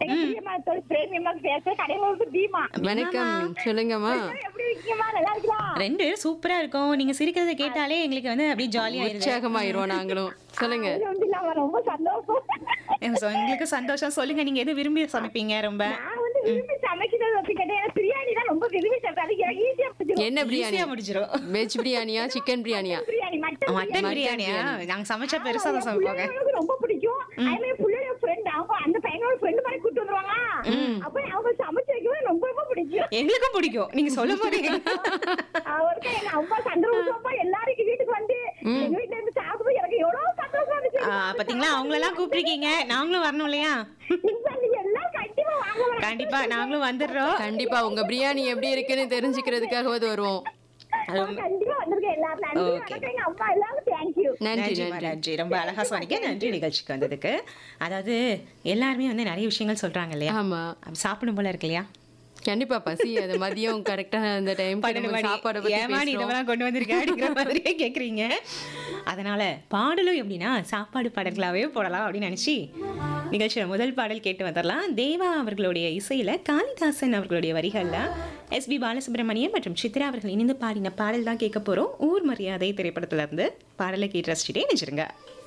எங்க பிரியமா தோழி பிரேமியமா பேச கடையில இருந்து தீமா வணக்கம் சொல்லுங்கம்மா எப்படி இருக்கீங்கம்மா நல்லா இருக்கலாம் ரெண்டு பேரும் சூப்பரா இருக்கும் நீங்க சிரிக்கிறத கேட்டாலே எங்களுக்கு வந்து அப்படியே ஜாலியா இருது உற்சாகமாயிருவோம் நாங்களும் சொல்லுங்க வந்து இல்லாம ரொம்ப சந்தோஷம் எங்களுக்கு சந்தோஷம் சொல்லுங்க நீங்க எது விரும்பி சமைப்பீங்க ரொம்ப நான் வந்து விரும்பி சமைக்கிறது அப்படி கேட்டேன் பிரியாணி தான் ரொம்ப விரும்பி சாப்பிட்டேன் அது எனக்கு ஈஸியா பிடிச்சிரும் என்ன பிரியாணி ஈஸியா முடிஞ்சிரும் வெஜ் பிரியாணியா சிக்கன் பிரியாணியா பிரியாணி மட்டன் மட்டன் பிரியாணியா நாங்க சமைச்சா பெருசா தான் சமைப்பாங்க பிள்ளைங்களுக்கு ரொம்ப பிடிக்கும் அதே மாதிரி பிள்ளையோட ஃப்ரெண்ட் அவங்க அந்த பையனோட ஃப்ரெண்ட் மாதிரி கூட்டு வந்துருவாங்க அப்ப அவங்க சமைச்சு வைக்கவே ரொம்ப ரொம்ப பிடிக்கும் எங்களுக்கும் பிடிக்கும் நீங்க சொல்ல போறீங்க அவருக்கு எங்க அம்மா சந்திரபுஷப்பா எல்லாரும் வீட்டுக்கு வந்து எங்க வீட்டுல இருந்து சாப்பிடும்போது எனக்கு எவ்வளவு சந்தோஷம் இருந்துச்சு ஆ, பாத்தீங்களா அவங்களெல்லாம் கூப்பிட்டுருக்கீங்க நாங்களும் வரணும் இல்லையா இப்ப நீங்க எல்லாம் கண்டிப்பா வாங்க வரேன். கண்டிப்பா நாங்களும் வந்துடுறோம் கண்டிப்பா உங்க பிரியாணி எப்படி இருக்குன்னு தெரிஞ்சுக்கிறதுக்காகவாது வருவோம் கண்டிப்பா வந்திருக்கேன் எல்லாரும் நன்றி வணக்கம் எங்க அம்மா எல்லாரும் தேங்க்யூ நன்றி நன்றிம்மா, நன்றி நன்றி ரொம்ப அழகா சொன்னீங்க நன்றி நிகழ்ச்சிக்கு வந்ததுக்கு அதாவது எல்லாருமே வந்து நிறைய விஷயங்கள் சொல்றாங்க இல்லையா ஆமா அப்ப சாப்பிடும் போல இருக்கு இல்லையா கண்டிப்பா பசி அது மதியம் கரெக்டா அந்த டைம் பன்னெண்டு மணி சாப்பாடு பத்தி ஏமா நீ பேசுறோம் இதெல்லாம் கொண்டு வந்திருக்க அப்படிங்கிற மாதிரியே கேக்குறீங்க அதனால பாடலும் எப்படின்னா சாப்பாடு பாடல்களாவே போடலாம் அப்படின்னு நினைச்சு நிகழ்ச்சியோட முதல் பாடல் கேட்டு வந்துடலாம் தேவா அவர்களுடைய இசையில காளிதாசன் அவர்களுடைய வரிகள்ல எஸ் பி பாலசுப்ரமணியன் மற்றும் சித்ரா அவர்கள் இணைந்து பாடின பாடல் தான் கேட்க போறோம் ஊர் மரியாதை திரைப்படத்துல இருந்து பாடலை கேட்டு ரசிச்சுட்டே நினைச்சிருங்க